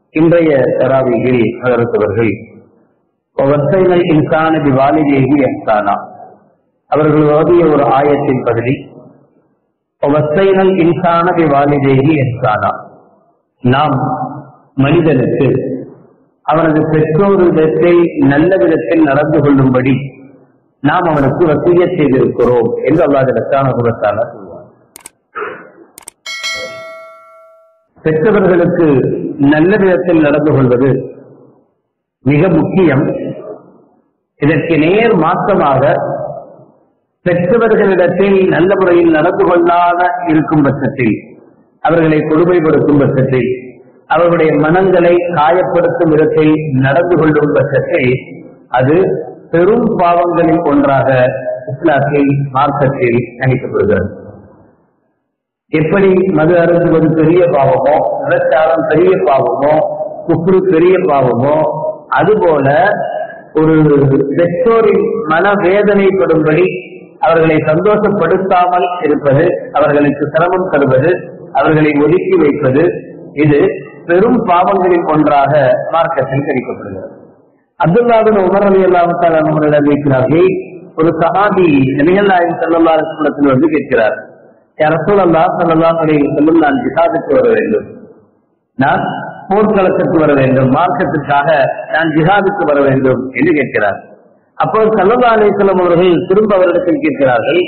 இன்றைய தராவியில் நகர்த்தவர்கள் வசைனல் இன்சான திவாலிதேகி என்சானா அவர்கள் ஓதிய ஒரு ஆயத்தின் பகுதி வசைனல் இன்சான திவாலிதேகி என்சானா நாம் மனிதனுக்கு அவனது பெற்றோரிடத்தில் நல்ல விதத்தில் நடந்து கொள்ளும்படி நாம் அவனுக்கு வசிய செய்திருக்கிறோம் என்று அல்லாஹிடத்தான குலத்தால சொல்வார் பெற்றவர்களுக்கு நல்ல விதத்தில் நடந்து கொள்வது மிக முக்கியம் இதற்கு நேர் மாற்றமாக பெற்றவர்களிடத்தில் நல்ல முறையில் நடந்து கொள்ளாத இருக்கும் பட்சத்தில் அவர்களை கொடுமைப்படுத்தும் பட்சத்தில் அவர்களுடைய மனங்களை காயப்படுத்தும் விதத்தில் நடந்து கொள்ளும் பட்சத்தில் அது பெரும் பாவங்களில் ஒன்றாக இஸ்லாத்தில் மார்க்கத்தில் கணிக்கப்படுகிறது எப்படி மது அருந்துவது பெரிய பாவமோ விபச்சாரம் பெரிய பாவமோ குப்ரு பெரிய பாவமோ அதுபோல ஒரு பெற்றோரின் மனவேதனைப்படும்படி அவர்களை சந்தோஷப்படுத்தாமல் இருப்பது அவர்களுக்கு சிரமம் தருவது அவர்களை ஒதுக்கி வைப்பது இது பெரும் பாவங்களில் ஒன்றாக மார்க்கத்தில் கணிக்கப்படுகிறது அப்துல்லாவின் உமர் அலி அல்லாமத்தால் அவர்களிடம் இருக்கிறார்கள் ஒரு சஹாபி நபிகள் நாயகம் செல்லல்லா இடத்தில் வந்து கேட்கிறார் ரசூல் அல்லா சல்லா அலைஹி செல்லும் நான் ஜிஹாதுக்கு வர வேண்டும் நான் போர்க்களத்திற்கு வர வேண்டும் மார்க்கத்திற்காக நான் ஜிஹாதுக்கு வர வேண்டும் என்று கேட்கிறார் அப்போது சல்லல்லா அலிஸ்லாம் அவர்கள் திரும்ப அவரிடத்தில் கேட்கிறார்கள்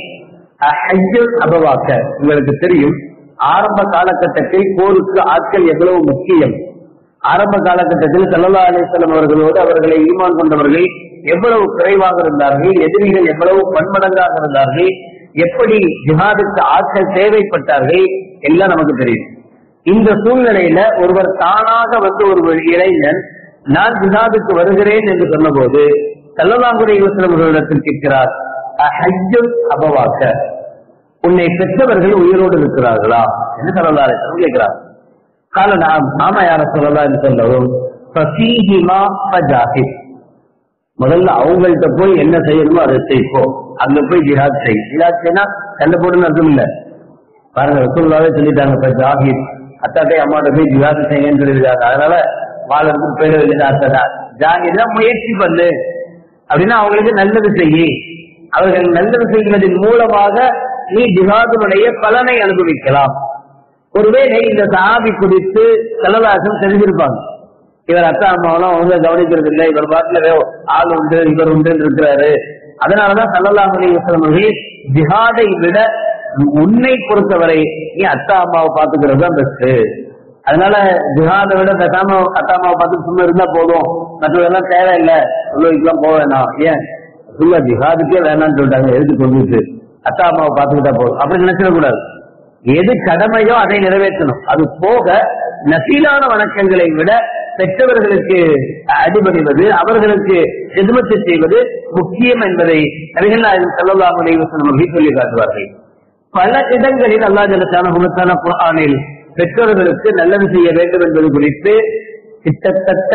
ஹஜ்ஜல் அபவாக்க உங்களுக்கு தெரியும் ஆரம்ப காலகட்டத்தில் போருக்கு ஆட்கள் எவ்வளவு முக்கியம் ஆரம்ப காலகட்டத்தில் சல்லல்லா அலிஸ்லாம் அவர்களோடு அவர்களை ஈமான் கொண்டவர்கள் எவ்வளவு குறைவாக இருந்தார்கள் எதிரிகள் எவ்வளவு பன்மடங்காக இருந்தார்கள் எப்படி ஜிஹாதுக்கு ஆட்கள் தேவைப்பட்டார்கள் எல்லாம் நமக்கு தெரியும் இந்த சூழ்நிலையில ஒருவர் தானாக வந்து ஒரு இளைஞன் நான் ஜிஹாதுக்கு வருகிறேன் என்று சொன்னபோது சல்லல்லாஹுடைய யோசனவர்களிடத்தில் கேட்கிறார் ஹஜ்ஜும் அபவாக்க உன்னை பெற்றவர்கள் உயிரோடு இருக்கிறார்களா என்று சல்லல்லாஹு கேட்கிறார் கால நாம் ஆமா யார சொல்லலாம் என்று சொல்லவும் ஃபசீஹிமா ஃபஜாஹித் முதல்ல அவங்கள்ட்ட போய் என்ன செய்யணுமோ அதை செய்ப்போம் அங்க போய் ஜிஹாத் செய் ஜிஹாத் செய்யனா சண்டை போடுன்னு அர்த்தம் இல்ல பாருங்க ரசூல்லாவே சொல்லிட்டாங்க இப்ப ஜாஹித் அத்தாட்டை அம்மாட்ட போய் ஜிஹாத் செய்யுங்கன்னு சொல்லியிருக்காங்க அதனால வாழறதுக்கு பேர் அத்தடா ஜாஹிதா முயற்சி பண்ணு அப்படின்னா அவங்களுக்கு நல்லது செய்யி அவர்கள் நல்லது செய்வதன் மூலமாக நீ ஜிஹாதுடைய பலனை அனுபவிக்கலாம் ஒருவேளை இந்த சாபி குறித்து கலவாசம் தெரிஞ்சிருப்பாங்க இவர் அத்தா அம்மாவெல்லாம் அவங்க கவனிக்கிறது இல்லை இவர் பாட்டுல ஆள் உண்டு இவர் உண்டு இருக்கிறாரு அதனாலதான் சல்லல்லாஹ் அலிவசலம் அவர்கள் ஜிஹாதை விட உன்னை பொறுத்தவரை நீ அத்தா அம்மாவை பாத்துக்கிறது தான் பெஸ்ட் அதனால ஜிஹாதை விட பேசாம அத்தா அம்மாவை பார்த்து சும்மா இருந்தா போதும் மற்றதெல்லாம் தேவையில்லை சொல்லுவதுக்கெல்லாம் போக வேணாம் ஏன் இல்ல ஜிஹாதுக்கே வேணாம்னு சொல்லிட்டாங்க எதுக்கு சொல்லிட்டு அத்தா அம்மாவை பார்த்துக்கிட்டா போதும் அப்படி நினைச்சிடக்கூடாது எது கடமையோ அதை நிறைவேற்றணும் அது போக நசீலான வணக்கங்களை விட பெற்றவர்களுக்கு அடிபணிவது அவர்களுக்கு எதிர்மத்தை செய்வது முக்கியம் என்பதை நபிகள் நாயகம் செல்லலாம் அவர்கள் சொல்லி காட்டுவார்கள் பல இடங்களில் அல்லா ஜலத்தான குணத்தான குரானில் பெற்றோர்களுக்கு நல்லது செய்ய வேண்டும் என்பது குறித்து கிட்டத்தட்ட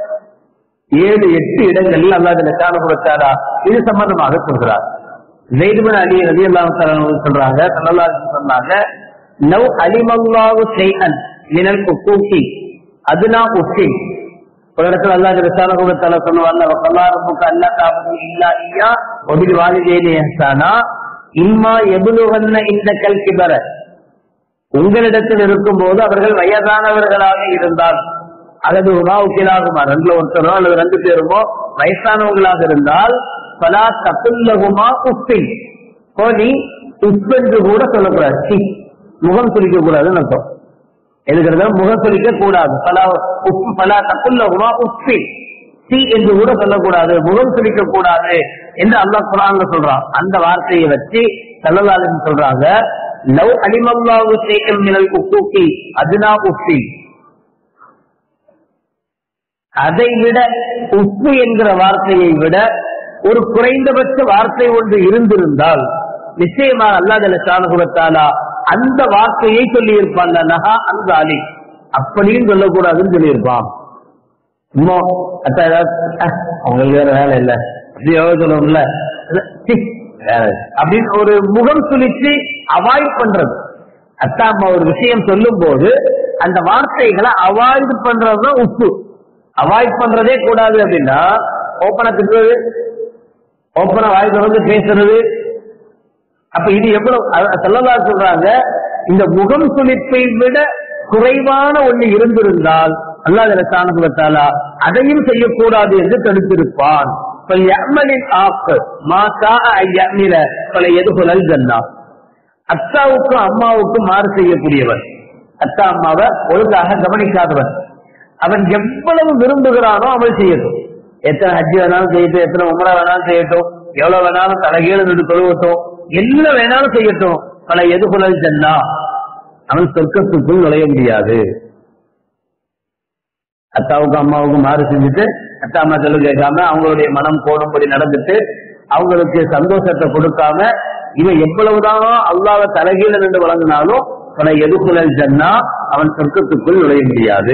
ஏழு எட்டு இடங்களில் அல்லா ஜலத்தான குணத்தாரா இது சம்பந்தமாக சொல்கிறார் ஜெய்துமன் அலி ரதி அல்லாஹ் சொல்றாங்க சல்லல்லா சொன்னாங்க நவ் அலிமல்லாவு செய்யன் மினல் உக்கூக்கி அதுனா உக்கின் ஒரு இடத்துல அல்லாஹ் ரிசான குலத்தால சொன்னவார்ல வக்கல்லா ரப்புக்கு அல்லா காபது இல்லா ஐயா ஒபில் வாலிதேனி ஹசானா இம்மா எபுலுவன்ன இந்த கல் கிபர உங்களிடத்தில் இருக்கும் போது அவர்கள் வயதானவர்களாக இருந்தால் அல்லது உணவுக்கிலாகுமா ரெண்டுல ஒருத்தரோ அல்லது ரெண்டு பேருமோ வயசானவங்களாக இருந்தால் பலா தப்புல்லகுமா உப்பின் நீ உப்பென்று கூட சொல்லக்கூடாது சி முகம் சுளிக்க கூடாதுன்னு அர்த்தம் எதுக்கிறத முகம் சுளிக்க கூடாது பலா உப்பு பலா தப்புல்லகுமா உப்பின் சி என்று கூட சொல்லக்கூடாது முகம் சுளிக்க கூடாது என்று அல்லாஹ் குரான்ல சொல்றான் அந்த வார்த்தையை வச்சு சல்லல்லாஹு சொல்றாங்க லவ் அலிமல்லாவு சேகம் மினல் உக்கூக்கி அதுனா உப்பி அதை விட உப்பு என்கிற வார்த்தையை விட ஒரு குறைந்தபட்ச வார்த்தை ஒன்று இருந்திருந்தால் நிச்சயமா அல்லாதல சாணகுலத்தாலா அந்த வார்த்தையை சொல்லி இருப்பான் நகா அந்த அலி அப்படியும் சொல்லக்கூடாதுன்னு சொல்லியிருப்பான் இன்னும் அத்தா ஏதாவது அவங்களுக்கு வேற வேலை இல்ல அப்படி எவ்வளவு சொல்லணும்ல அப்படின்னு ஒரு முகம் சுழிச்சு அவாய்ட் பண்றது அத்தா அம்மா ஒரு விஷயம் சொல்லும் போது அந்த வார்த்தைகளை அவாய்ட் பண்றதுதான் உப்பு அவாய்ட் பண்றதே கூடாது அப்படின்னா ஓப்பனா திட்டுறது ஓப்பனா வாய் திறந்து பேசுறது அப்ப இது எவ்வளவு செல்லதா சொல்றாங்க இந்த முகம் சுளிப்பை விட குறைவான ஒண்ணு இருந்திருந்தால் அல்லாஹ் ரசானகுவத்தாலா அதையும் செய்யக்கூடாது என்று தடுத்திருப்பான் பல்யமலின் ஆக்கு மாசா ஐயமில பல எதுகுலல் ஜன்னா அத்தாவுக்கும் அம்மாவுக்கும் மாறு செய்யக்கூடியவன் அத்தா அம்மாவை ஒழுங்காக கவனிக்காதவன் அவன் எவ்வளவு விரும்புகிறானோ அவள் செய்யட்டும் எத்தனை ஹஜ்ஜி வேணாலும் செய்யட்டும் எத்தனை உமரா வேணாலும் செய்யட்டும் எவ்வளவு வேணாலும் தலைகீழ நின்று தொழுவட்டும் என்ன வேணாலும் செய்யட்டும் பல எதுகுலல் ஜன்னா அவன் சொர்க்கத்துக்குள் நுழைய முடியாது அத்தாவுக்கும் அம்மாவுக்கும் மாறு செஞ்சுட்டு அத்தா அம்மா சொல்லு கேட்காம அவங்களுடைய மனம் போடும்படி நடந்துட்டு அவங்களுக்கு சந்தோஷத்தை கொடுக்காம இவன் எவ்வளவுதான் அல்லாத தலைகீழ நின்று வழங்கினாலும் பல எதுகுலல் ஜன்னா அவன் சொர்க்கத்துக்குள் நுழைய முடியாது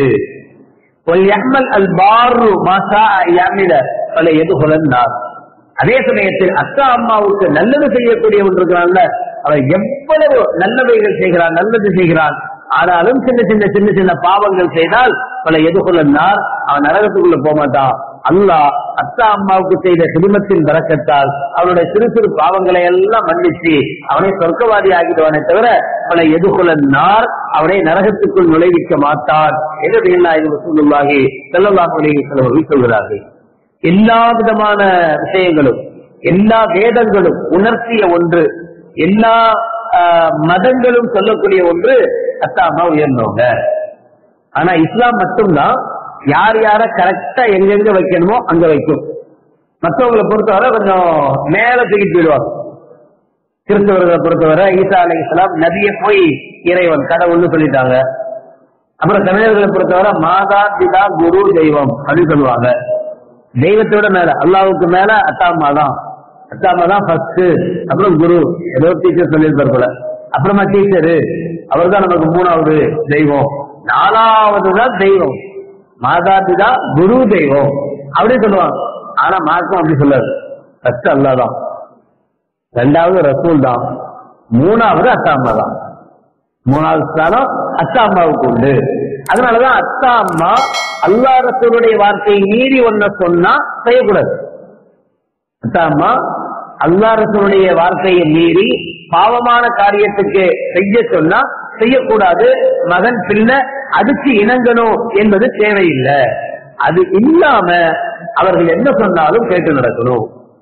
அல் பாரு மாசா யாமில பல எதுகுலன் நார் அதே சமயத்தில் அத்தா அம்மாவுக்கு நல்லது செய்யக்கூடியவன் இருக்கிறான்ல அவன் எவ்வளவு நல்லவைகள் செய்கிறான் நல்லது செய்கிறான் ஆனாலும் சின்ன சின்ன சின்ன சின்ன பாவங்கள் செய்தால் பல எதுகுலன்னார் அவன் நரகத்துக்குள்ள போக மாட்டான் அல்லாஹ் அத்தா அம்மாவுக்கு செய்த குடும்பத்தின் வரக்கத்தால் அவனுடைய சிறு சிறு பாவங்களை எல்லாம் மன்னிச்சு அவனை சொர்க்கவாதி ஆகிடுவானே தவிர பல எதுகுலன்னார் அவனை நரகத்துக்குள் நுழைவிக்க மாட்டான் என்று வீணாயுது சொல்லுவாகி செல்லல்லாஹ் செலவர்கள் சொல்கிறார்கள் எல்லா விதமான விஷயங்களும் எல்லா வேதங்களும் உணர்த்திய ஒன்று எல்லா ஆஹ், மதங்களும் சொல்லக்கூடிய ஒன்று அத்தாமா உயர்ந்தவங்க ஆனா இஸ்லாம் மட்டும்தான் யார் யார கரெக்டா எங்கெங்க வைக்கணுமோ அங்க வைக்கும் மற்றவங்களை பொறுத்தவரை கொஞ்சம் மேல தூக்கிட்டு போயிடுவாங்க கிறிஸ்தவர்களை பொறுத்தவரை ஈசா அலை இஸ்லாம் நபியை போய் இறைவன் கடவுள்னு சொல்லிட்டாங்க அப்புறம் தமிழர்களை பொறுத்தவரை மாதா பிதா குரு தெய்வம் அப்படின்னு சொல்லுவாங்க தெய்வத்தோட மேல அல்லாவுக்கு மேல அத்தா அம்மா தான் அத்தா அம்மா தான் ஃபர்ஸ்ட் அப்புறம் குரு ஏதோ டீச்சர் சொல்லியிருப்பார் போல அப்புறமா டீச்சரு அவர் தான் நமக்கு மூணாவது தெய்வம் நாலாவது தான் தெய்வம் மாதா பிதா குரு தெய்வம் அப்படி சொல்லுவாங்க ஆனா மார்க்கம் அப்படி சொல்லாது ஃபர்ஸ்ட் அல்லா தான் ரெண்டாவது ரசூல் தான் மூணாவது அத்தா அம்மா தான் மூணாவது ஸ்தானம் அத்தா அம்மாவுக்கு உண்டு அதனாலதான் அத்தா அம்மா அல்லா ரசூலுடைய வார்த்தையை மீறி ஒன்ன சொன்னா செய்யக்கூடாது அத்தா அம்மா அல்லா ரசூலுடைய வார்த்தையை மீறி பாவமான காரியத்துக்கு செய்ய சொன்னா செய்யக்கூடாது மகன் பிள்ளை அதுக்கு இணங்கணும் என்பது தேவையில்லை அது இல்லாம அவர்கள் என்ன சொன்னாலும் கேட்டு நடக்கணும்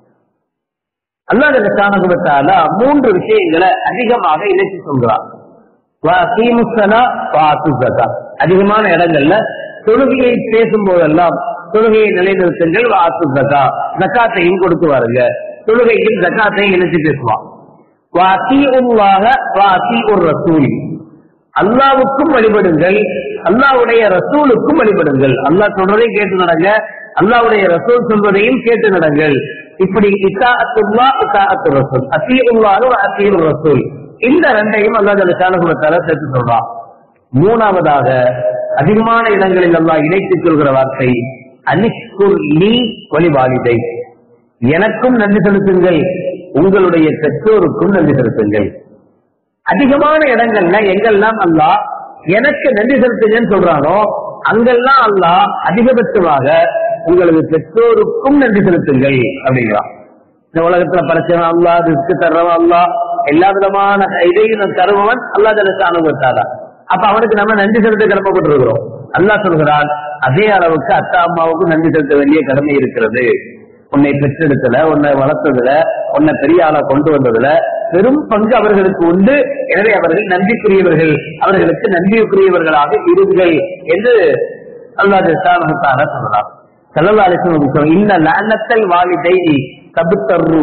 அல்லாஹ் சாணகுபத்தால மூன்று விஷயங்களை அதிகமாக இணைத்து சொல்கிறார் வஅகீமு ஸலா வஆத்து ஸகா. அதிகமான இடங்கள்ல தொழுகையை பேசும் போதெல்லாம் தொழுகையை நிலைநிறுத்துங்கள் வாத்து ஜக்கா ஜக்காத்தையும் கொடுத்து வாருங்க தொழுகையில் ஜக்காத்தையும் இணைச்சு பேசுவான் வாத்தி உருவாக வாத்தி ஒரு ரசூல் அல்லாவுக்கும் வழிபடுங்கள் அல்லாவுடைய ரசூலுக்கும் வழிபடுங்கள் அல்லாஹ் சொல்றதையும் கேட்டு நடங்க அல்லாவுடைய ரசூல் சொல்வதையும் கேட்டு நடங்கள் இப்படி இத்தாத்துல்லா இத்தாத்து ரசூல் அத்தீஉல்லாஹு அத்தீஉர் ரசூல் இந்த ரெண்டையும் அல்லாஹ் ஜல்ல ஷானஹு சேர்த்து சொல்றான் மூணாவதாக அதிகமான இடங்களில் அல்லாஹ் இணைத்துச் சொல்கிற வார்த்தை அனிஷ்குர் நீ வழிவாளிதை எனக்கும் நன்றி செலுத்துங்கள் உங்களுடைய பெற்றோருக்கும் நன்றி செலுத்துங்கள் அதிகமான இடங்கள்ல எங்கெல்லாம் அல்லாஹ் எனக்கு நன்றி செலுத்துங்கன்னு சொல்றானோ அங்கெல்லாம் அல்லாஹ் அதிகபட்சமாக உங்களது பெற்றோருக்கும் நன்றி செலுத்துங்கள் அப்படிங்கிறான் இந்த உலகத்துல படைச்சவன் அல்லாஹ் ரிஸ்க் தர்றவன் அல்லாஹ் எல்லா விதமான இதையும் தருபவன் அல்லாஹ் ஜலச அனுபவத்தாதான் அப்ப அவனுக்கு நம்ம நன்றி செலுத்த கடமைப்பட்டிருக்கிறோம் அல்லாஹ் சொல்கிறான் அதே அளவுக்கு அத்தா அம்மாவுக்கும் நன்றி செலுத்த வேண்டிய கடமை இருக்கிறது உன்னை பெற்றெடுத்தல உன்னை வளர்த்ததுல உன்னை பெரிய ஆளா கொண்டு வந்ததுல பெரும் பங்கு அவர்களுக்கு உண்டு எனவே அவர்கள் நன்றிக்குரியவர்கள் அவர்களுக்கு நன்றிக்குரியவர்களாக இருங்கள் என்று அல்லாஹ் சாணகத்தான சொல்றார் செல்லல்லா அலிசன் இந்த லானத்தை வாலி தைரி தபுத்தர்ரு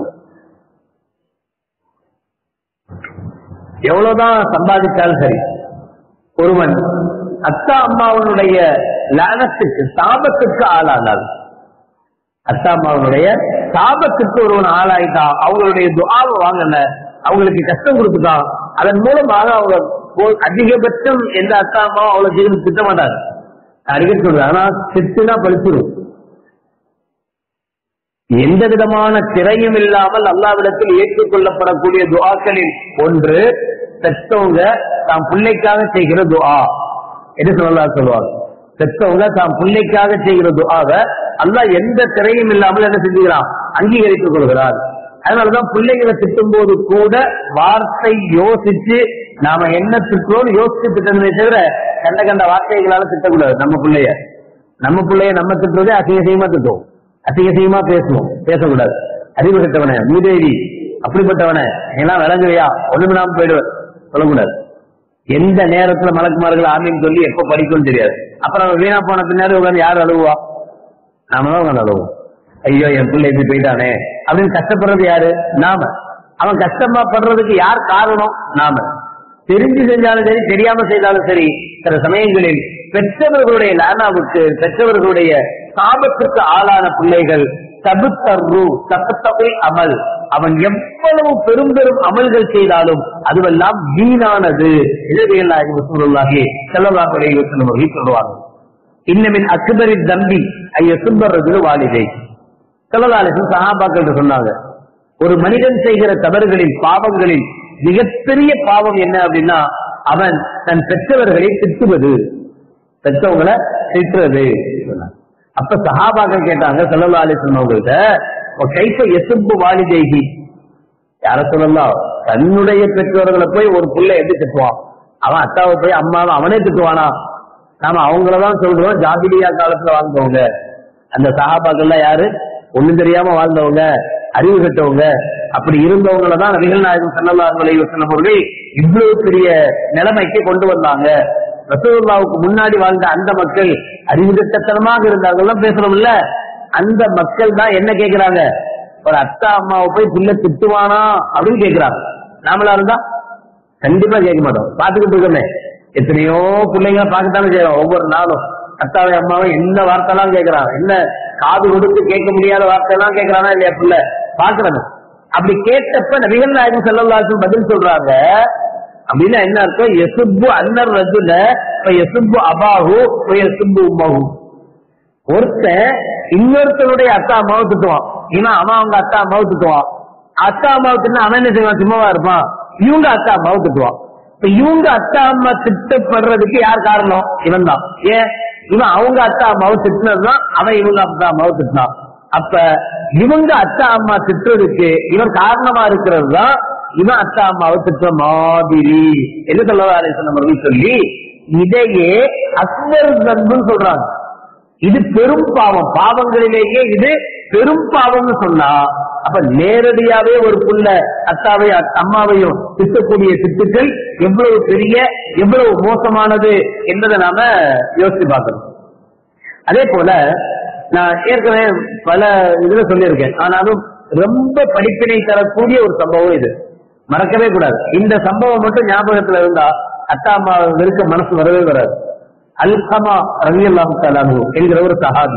எவ்வளவுதான் சம்பாதிச்சாலும் சரி ஒருவன் அத்தா அம்மாவனுடைய லானத்துக்கு சாபத்துக்கு ஆளானாள் அத்தா அம்மாவனுடைய சாபத்துக்கு ஒருவன் ஆளாயிட்டான் அவங்களுடைய துஆவை வாங்கல அவங்களுக்கு கஷ்டம் கொடுத்துட்டான் அதன் மூலமாக அவங்க போ- அதிகபட்சம் எந்த அத்தா அம்மாவும் அவ்வளவு சீக்கிரம் திட்ட மாட்டாங்க அடிக்கடி சொல்றேன் ஆனா திட்டுனா பழிச்சிடும் எந்த விதமான திரையும் இல்லாமல் அல்லாவிடத்தில் ஏற்றுக்கொள்ளப்படக்கூடிய துஆக்களில் ஒன்று பெற்றவங்க தாம் பிள்ளைக்காக செய்கிற துஆ என்று சொல்லலாம் சொல்லுவாங்க பெற்றவங்க தாம் பிள்ளைக்காக செய்கிற துஆவை அல்லாஹ் எந்த திரையும் இல்லாமல் என்ன செஞ்சுக்கிறான் அங்கீகரித்துக் கொள்கிறார் அதனாலதான் பிள்ளைகளை திட்டும் போது கூட வார்த்தை யோசிச்சு நாம என்ன திட்டுறோம் யோசிச்சு திட்டமே தவிர கண்ட கண்ட வார்த்தைகளால திட்டக்கூடாது நம்ம பிள்ளைய நம்ம பிள்ளைய நம்ம திட்டுறதே அசிங்கசியமா திட்டுவோம் அசிங்கசியமா பேசுவோம் பேசக்கூடாது அறிவு கட்டவன மூதேவி அப்படிப்பட்டவன எல்லாம் விளங்குறியா ஒண்ணுமே நாம போயிடுவேன் சொல்லக்கூடாது எந்த நேரத்துல மலக்குமார்கள் ஆமீன் சொல்லி எப்ப படிக்கும்னு தெரியாது அப்புறம் அவன் வீணா போன பின்னாடி உட்காந்து யார் அழுவா நாம தான் உட்காந்து அழுவோம் ஐயோ என் பிள்ளை இப்படி போயிட்டானே அப்படின்னு கஷ்டப்படுறது யாரு நாம அவன் கஷ்டமா படுறதுக்கு யார் காரணம் நாம தெரிஞ்சு செஞ்சாலும் சரி தெரியாம செய்தாலும் சரி சில சமயங்களில் பெற்றவர்களுடைய லானாவுக்கு பெற்றவர்களுடைய சாபத்துக்கு ஆளான பிள்ளைகள் தபுத்தர்ரு தபுத்தவை அமல் அவன் எவ்வளவு பெரும் பெரும் அமல்கள் செய்தாலும் அதுவெல்லாம் வீணானது இளவியல்லாகி வசூலுல்லாகி செல்லல்லாஹு அலைஹி வஸல்லம் அவர்கள் சொல்லுவாங்க இன்னமின் அக்பரி தம்பி ஐய சுந்தர்றது வாலிதை செல்லலாலிசன் சஹாபாக்கள் சொன்னாங்க ஒரு மனிதன் செய்கிற தவறுகளில் பாவங்களில் மிகப்பெரிய பாவம் என்ன அப்படின்னா அவன் தன் பெற்றவர்களை திட்டுவது பெற்றவங்களை திட்டுறது சொன்னாங்க. அப்ப சஹாபாக்கள் கேட்டாங்க செல்லல்லா அலிஸ்லம் அவங்கள்ட்ட கைப்ப எசுப்பு வாலிதேகி யார சொல்லலாம் தன்னுடைய பெற்றோர்களை போய் ஒரு புள்ள எப்படி திட்டுவான் அவன் அத்தாவை போய் அம்மாவை அவனே திட்டுவானா நாம அவங்களதான் சொல்றோம் ஜாகிலியா காலத்துல வாழ்ந்தவங்க அந்த சஹாபாக்கள்லாம் யாரு ஒண்ணும் தெரியாம வாழ்ந்தவங்க அறிவு கட்டவங்க அப்படி இருந்தவங்கள தான் நபிகள் நாயகம் சல்லல்லாஹு அலைஹி வஸல்லம் அவர்கள் இவ்வளவு பெரிய நிலைமைக்கு கொண்டு வந்தாங்க ரசூலுல்லாவுக்கு முன்னாடி வாழ்ந்த அந்த மக்கள் அறிவு கட்டத்தனமாக இருந்தாங்கலாம் பேசுறோம் இல்ல அந்த மக்கள் தான் என்ன கேக்குறாங்க ஒரு அத்தா அம்மாவை போய் பிள்ளை திட்டுவானா அப்படின்னு கேக்குறாங்க நாமளா இருந்தா கண்டிப்பா கேட்க மாட்டோம் பாத்துக்கிட்டு இருக்கோமே எத்தனையோ பிள்ளைங்க பார்க்கத்தானே செய்யறோம் ஒவ்வொரு நாளும் அத்தாவை அம்மாவை என்ன வார்த்தைலாம் கேட்கறான் என்ன காது கொடுத்து கேட்க முடியாத வார்த்தையெல்லாம் கேட்கறானா இல்லையா பிள்ளை பாக்குறாங்க அப்படி கேட்டப்ப நபிகள் நாயகம் செல்லல்லாச்சும் பதில் சொல்றாங்க அப்படின்னா என்ன அர்த்தம் எசுப்பு அன்னர் ரஜுல எசுப்பு அபாஹு எசுப்பு உம்மஹு ஒருத்தன் இன்னொருத்தனுடைய அத்தா அம்மாவை திட்டுவான் இவன் அவன் அவங்க அத்தா அம்மாவை திட்டுவான் அத்தா அம்மாவை திட்டினா அவன் என்ன செய்வான் சும்மாவா இருப்பான் இவங்க அத்தா அம்மாவை திட்டுவான் இப்ப இவங்க அத்தா அம்மா திட்டப்படுறதுக்கு யார் காரணம் இவன் தான் ஏன் இவன் அவங்க அத்தா அம்மாவை திட்டினதுதான் அவன் இவங்க அத்தா அம்மாவை திட்டினான் அப்ப இவங்க அத்தா அம்மா திட்டுறதுக்கு இவன் காரணமா இருக்கிறது தான் இவன் அத்தா அம்மாவை திட்டுற மாதிரி என்ன சொல்லவா அவர்கள் சொல்லி இதையே அக்பர் தன்புன்னு சொல்றாங்க இது பெரும் பாவம் பாவங்களிலேயே இது பெரும் பாவம்னு சொன்னா அப்ப நேரடியாவே ஒரு புள்ள அத்தாவை அத்- அம்மாவையும் திட்டக்கூடிய திட்டுக்கள் எவ்வளவு பெரிய எவ்வளவு மோசமானது என்பதை நாம யோசிச்சு பார்க்கணும் அதே போல நான் ஏற்கனவே பல இதுல சொல்லியிருக்கேன் ஆனாலும் ரொம்ப படிப்பினை தரக்கூடிய ஒரு சம்பவம் இது மறக்கவே கூடாது இந்த சம்பவம் மட்டும் ஞாபகத்துல இருந்தா அத்தா அம்மா வெறுக்க மனசு வரவே வராது அல்கமா ரவி அல்லாஹு என்கிற ஒரு சஹாபி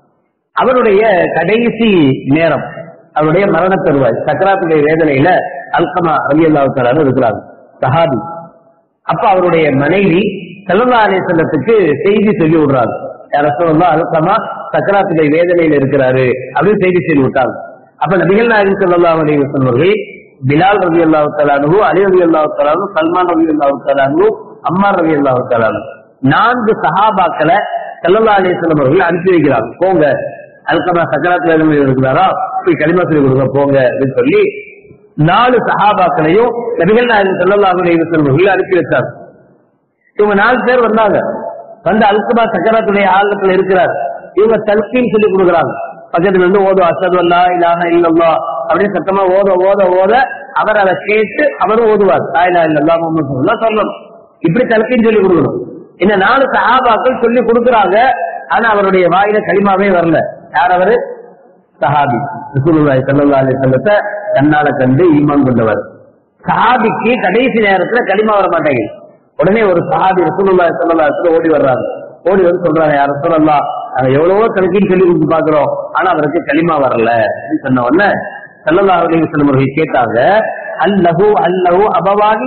அவருடைய கடைசி நேரம் அவருடைய மரண தருவாய் சக்கராத்துடைய வேதனையில அல்கமா ரவி அல்லாஹு இருக்கிறாங்க சஹாபி அப்ப அவருடைய மனைவி செல்லல்லா அலிசல்லத்துக்கு செய்தி சொல்லி விடுறாங்க யார சொல்லலாம் அல்கமா சக்கராத்துடைய வேதனையில இருக்கிறாரு அப்படின்னு செய்தி சொல்லி விட்டாங்க அப்ப நபிகள் நாயகம் செல்லல்லா அலிவசன் அவர்கள் பிலால் ரவி அல்லாஹு தலானு அலி ரவி அல்லாஹு தலானு சல்மான் ரவி அல்லாஹு தலானு அம்மார் ரவி அல்லாஹு தலானு நான்கு சஹாபாக்களை செல்லல்லா அலிஸ்லம் அவர்கள் அனுப்பி வைக்கிறாங்க போங்க அல்கமா சக்கராத் வேதனையில் இருக்கிறாரா போய் களிமா சொல்லி கொடுங்க போங்க அப்படின்னு சொல்லி நாலு சஹாபாக்களையும் நபிகள் நாயகம் ஸல்லல்லாஹு அலைஹி வஸல்லம் அவர்கள் அனுப்பி வச்சாங்க இவங்க நாலு பேர் வந்தாங்க வந்து அல்கபா சக்கரத்துடைய ஆழத்துல இருக்கிறார் இவங்க தல்கீன் சொல்லி கொடுக்குறாங்க பக்கத்துல இருந்து ஓதும் அசது அல்லா இலாஹ இல்லல்லா அப்படின்னு சத்தமா ஓத ஓத ஓத அவர் அதை கேட்டு அவரும் ஓதுவார் தாயிலா இல்லல்லா முகமது சொல்லலாம் சொல்லணும் இப்படி தல்கீன் சொல்லி கொடுக்கணும் இந்த நாலு சஹாபாக்கள் சொல்லி கொடுக்குறாங்க ஆனா அவருடைய வாயில களிமாவே வரல யார் அவரு சஹாபி ரசூலுல்லாஹி ஸல்லல்லாஹு அலைஹி வஸல்லத்தை கண்ணால கண்டு ஈமான் கொண்டவர் சஹாபிக்கு கடைசி நேரத்துல களிமா வர மாட்டேங்குது உடனே ஒரு சஹாபி ரசூலுல்லாஹி ஸல்லல்லாஹு அலைஹி வஸல்லம் ஓடி வர்றாங்க ஓடி வந்து சொல்றாங்க யார் ரசூலுல்லாஹ் நாங்க எவ்வளவோ தனக்கின்னு சொல்லி கொடுத்து பாக்குறோம் ஆனா அவருக்கு களிமா வரல அப்படின்னு சொன்ன உடனே ஸல்லல்லாஹு அலைஹி வஸல்லம் அவர்கள் கேட்டாங்க அல்லஹு அல்லஹு அபவானி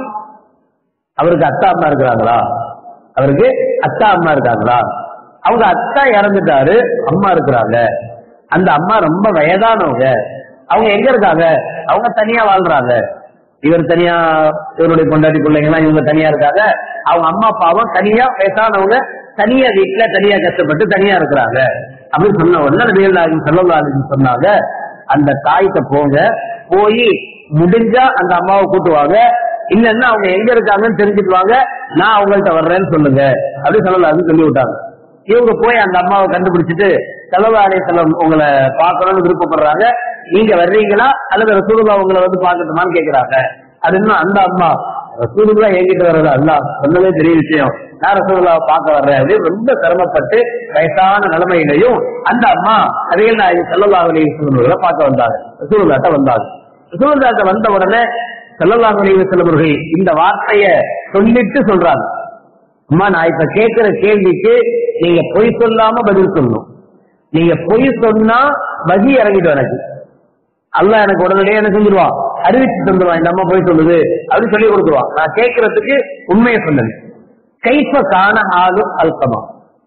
அவருக்கு அத்தா அம்மா இருக்கிறாங்களா அவருக்கு அத்தா அம்மா இருக்காங்களா அவங்க அத்தா இறந்துட்டாரு அம்மா இருக்கிறாங்க அந்த அம்மா ரொம்ப வயதானவங்க அவங்க எங்க இருக்காங்க அவங்க தனியா வாழ்றாங்க இவர் தனியா இவருடைய பொண்டாட்டி பிள்ளைங்க எல்லாம் இவங்க தனியா இருக்காங்க அவங்க அம்மா அப்பாவும் தனியா வயசானவங்க தனியா வீட்டுல தனியா கஷ்டப்பட்டு தனியா இருக்கிறாங்க அப்படின்னு சொன்ன உடனே நபிகள் நாயகம் ஸல்லல்லாஹு அலைஹி வஸல்லம் சொன்னாங்க அந்த தாய்கிட்ட போங்க போய் முடிஞ்சா அந்த அம்மாவை கூட்டுவாங்க இல்லன்னா அவங்க எங்க இருக்காங்கன்னு தெரிஞ்சுட்டு வாங்க நான் அவங்கள்ட்ட வர்றேன்னு சொல்லுங்க அப்படின்னு சொல்லலாம்னு சொல்லி விட்டாங்க இவங்க போய் அந்த அம்மாவை கண்டுபிடிச்சிட்டு செலவு செல்லம் உங்களை பார்க்கணும்னு விருப்பப்படுறாங்க நீங்க வர்றீங்களா அல்லது ரசூலுல்லா உங்களை வந்து பார்க்கட்டுமான்னு கேக்குறாங்க அது இன்னும் அந்த அம்மா ரசூலுல்லா என்கிட்ட வர்றது அல்ல சொன்னதே பெரிய விஷயம் நான் ரசூலுல்லாவை பார்க்க வர்றேன் அப்படின்னு ரொம்ப சிரமப்பட்டு வயசான நிலைமையிலையும் அந்த அம்மா அரியல் நாயகி செல்லல்லாஹு அலைஹி வஸல்லம் பார்க்க வந்தாங்க ரசூலுல்லாட்ட வந்தாங்க ரசூலுல்லாட்ட வந்த உடனே செல்லல்லாஹு அலைஹி வஸல்லம் அவர்கள் இந்த வார்த்தைய சொல்லிட்டு சொல்றாங்க அம்மா நான் இப்ப கேட்கிற கேள்விக்கு நீங்க பொய் சொல்லாம பதில் சொல்லணும் நீங்க பொய் சொன்னா வகி இறங்கிடும் எனக்கு அல்லாஹ் எனக்கு உடனடியே என்ன செஞ்சிருவான் அறிவிச்சு தந்துருவான் இந்த அம்மா பொய் சொல்லுது அப்படி சொல்லி கொடுத்துருவான் நான் கேட்கறதுக்கு உண்மையை சொன்னது கைப்ப காண ஆளும் அல்கமா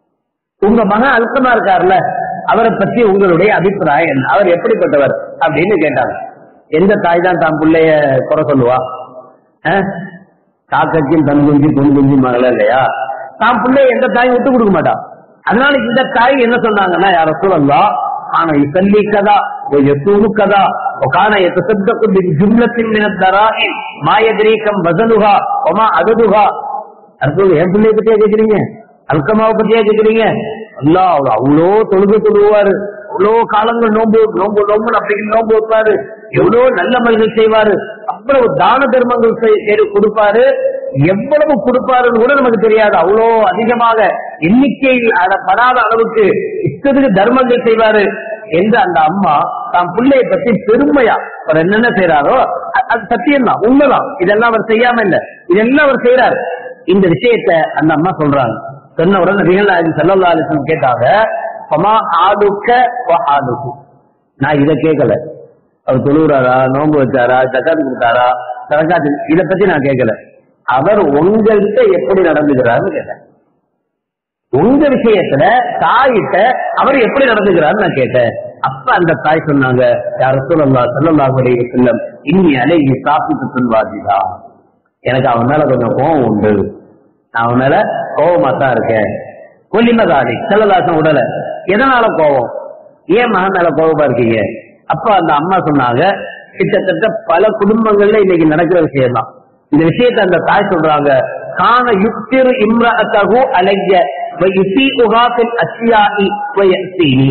உங்க மகன் அல்கமா இருக்கார்ல அவரை பத்தி உங்களுடைய அபிப்பிராயம் என்ன அவர் எப்படிப்பட்டவர் அப்படின்னு கேட்டாங்க எந்த தாய் தான் தான் பிள்ளைய குறை சொல்லுவா அஹ்? காக்கச்சியும் தன் குஞ்சு பொன் குஞ்சு மகள இல்லையா தான் பிள்ளைய எந்த தாயும் விட்டு கொடுக்க மாட்டான் அதனால இந்த தாய் என்ன சொன்னாங்கன்னா யார சொல்லலாம் ஆனா இசல்லி கதா எத்தூனு கதா وكان يتصدق بجملة من الدراهم ما يدريكم وزنها وما عددها அடுத்தது என் பிள்ளைய பத்தியா கேக்குறீங்க அல்கமாவை பத்தியா கேக்குறீங்க அல்லாஹ் அவர் அவ்வளோ தொழுகை தொழுவாரு அவ்வளோ காலங்கள் நோன்பு நோன்பு நோம்பு அப்படி நோன்பு வைப்பாரு எவ்வளவு நல்ல மனிதர்கள் செய்வாரு அவ்வளவு தான தர்மங்கள் செய்- செய்து கொடுப்பாரு எவ்வளவு கொடுப்பாருன்னு கூட நமக்கு தெரியாது அவ்வளோ அதிகமாக எண்ணிக்கையில் அட- படாத அளவுக்கு இஷ்டத்துக்கு தர்மங்கள் செய்வாரு என்று அந்த அம்மா தான் பிள்ளைய பத்தி பெருமையா அவர் என்னென்ன செய்யறாரோ அ- அது சத்தியம் தான் உண்மைதான் இதெல்லாம் அவர் செய்யாம இல்ல இதெல்லாம் அவர் செய்யறாரு இந்த விஷயத்த அந்த அம்மா சொல்றாங்க சொன்ன உடனே நபிகள் நாயகம் ஸல்லல்லாஹு அலைஹி வஸல்லம் கேட்டாங்க ஃபமா ஆதுக்க வ ஆதுக்கு நான் இதை கேட்கல அவர் தொழுகிறாரா நோன்பு வச்சாரா ஜக்காத் கொடுத்தாரா சரக்காத்து இத பத்தி நான் கேட்கல அவர் உங்கள்கிட்ட எப்படி நடந்துக்கிறாருன்னு கேட்டேன் உங்க விஷயத்துல தாயிட்ட அவர் எப்படி நடந்துக்கிறாருன்னு நான் கேட்டேன் அப்ப அந்த தாய் சொன்னாங்க யார் சொல்லலா சொல்லலாஹு அலைஹி வஸல்லம் இன்னி அலைஹி சாப்பிட்டு வாஜிதா எனக்கு அவன் மேல கொஞ்சம் கோபம் உண்டு நான் அவன் மேல கோபமா தான் இருக்கேன் கொல்லிமதாடி செல்லதாசன் உடல எதனால கோபம் ஏன் மகன் மேல கோபமா இருக்கீங்க அப்ப அந்த அம்மா சொன்னாங்க கிட்டத்தட்ட பல குடும்பங்கள்ல இன்னைக்கு நடக்கிற விஷயம் தான் இந்த விஷயத்தை அந்த தாய் சொல்றாங்க கான யுக்திரு இம்ரஅத்தஹு அலைய வ யுசீஉஹா ஃபில் அஸ்யாஇ வ யஸீனி